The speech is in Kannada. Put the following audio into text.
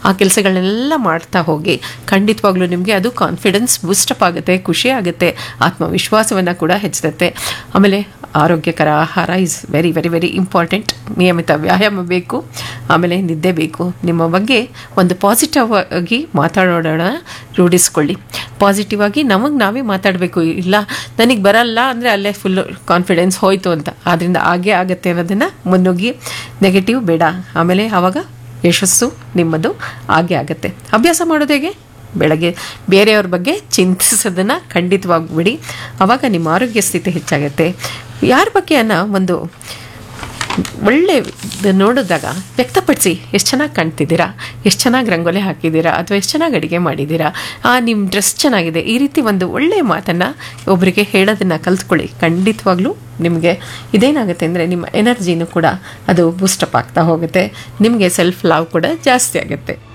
ಆ ಕೆಲಸಗಳನ್ನೆಲ್ಲ ಮಾಡ್ತಾ ಹೋಗಿ ಖಂಡಿತವಾಗ್ಲೂ ನಿಮಗೆ ಅದು ಕಾನ್ಫಿಡೆನ್ಸ್ ಬೂಸ್ಟಪ್ ಆಗುತ್ತೆ ಖುಷಿ ಆಗುತ್ತೆ ಆತ್ಮವಿಶ್ವಾಸವನ್ನು ಕೂಡ ಹೆಚ್ಚುತ್ತೆ ಆಮೇಲೆ ಆರೋಗ್ಯಕರ ಆಹಾರ is very very very important ನಿಯಮಿತ ವ್ಯಾಯಾಮ ಬೇಕು ಆಮೇಲೆ ನಿದ್ದೆ ಬೇಕು ನಿಮ್ಮ ಬಗ್ಗೆ ಒಂದು ಪಾಸಿಟಿವ್ ಆಗಿ ಮಾತಾಡೋಣ ರೂಢಿಸ್ಕೊಳ್ಳಿ ಪಾಸಿಟಿವ್ ಆಗಿ ನಮಗೆ ನಾವೇ ಮಾತಾಡಬೇಕು ಇಲ್ಲ ನನಗೆ ಬರಲ್ಲ ಅಂದರೆ ಅಲ್ಲೇ ಫುಲ್ಲು ಕಾನ್ಫಿಡೆನ್ಸ್ ಹೋಯಿತು ಅಂತ ಆದ್ದರಿಂದ ಹಾಗೆ ಆಗುತ್ತೆ ಅನ್ನೋದನ್ನು ಮುನ್ನುಗ್ಗಿ ನೆಗೆಟಿವ್ ಬೇಡ ಆಮೇಲೆ ಆವಾಗ ಯಶಸ್ಸು ನಿಮ್ಮದು ಹಾಗೆ ಆಗುತ್ತೆ ಅಭ್ಯಾಸ ಮಾಡೋದು ಹೇಗೆ ಬೆಳಗ್ಗೆ ಬೇರೆಯವ್ರ ಬಗ್ಗೆ ಚಿಂತಿಸೋದನ್ನು ಖಂಡಿತವಾಗಿ ಬಿಡಿ ಆವಾಗ ನಿಮ್ಮ ಆರೋಗ್ಯ ಸ್ಥಿತಿ ಹೆಚ್ಚಾಗುತ್ತೆ ಯಾರ ಬಗ್ಗೆ ಅನ್ನೋ ಒಂದು ಒಳ್ಳೆ ಇದು ನೋಡಿದಾಗ ವ್ಯಕ್ತಪಡಿಸಿ ಎಷ್ಟು ಚೆನ್ನಾಗಿ ಕಾಣ್ತಿದ್ದೀರಾ ಎಷ್ಟು ಚೆನ್ನಾಗಿ ರಂಗೋಲಿ ಹಾಕಿದ್ದೀರಾ ಅಥವಾ ಎಷ್ಟು ಚೆನ್ನಾಗಿ ಅಡುಗೆ ಮಾಡಿದ್ದೀರಾ ಆ ನಿಮ್ಮ ಡ್ರೆಸ್ ಚೆನ್ನಾಗಿದೆ ಈ ರೀತಿ ಒಂದು ಒಳ್ಳೆಯ ಮಾತನ್ನು ಒಬ್ಬರಿಗೆ ಹೇಳೋದನ್ನು ಕಲ್ತ್ಕೊಳ್ಳಿ ಖಂಡಿತವಾಗ್ಲೂ ನಿಮಗೆ ಇದೇನಾಗುತ್ತೆ ಅಂದರೆ ನಿಮ್ಮ ಎನರ್ಜಿನೂ ಕೂಡ ಅದು ಬೂಸ್ಟಪ್ ಆಗ್ತಾ ಹೋಗುತ್ತೆ ನಿಮಗೆ ಸೆಲ್ಫ್ ಲವ್ ಕೂಡ ಜಾಸ್ತಿ ಆಗುತ್ತೆ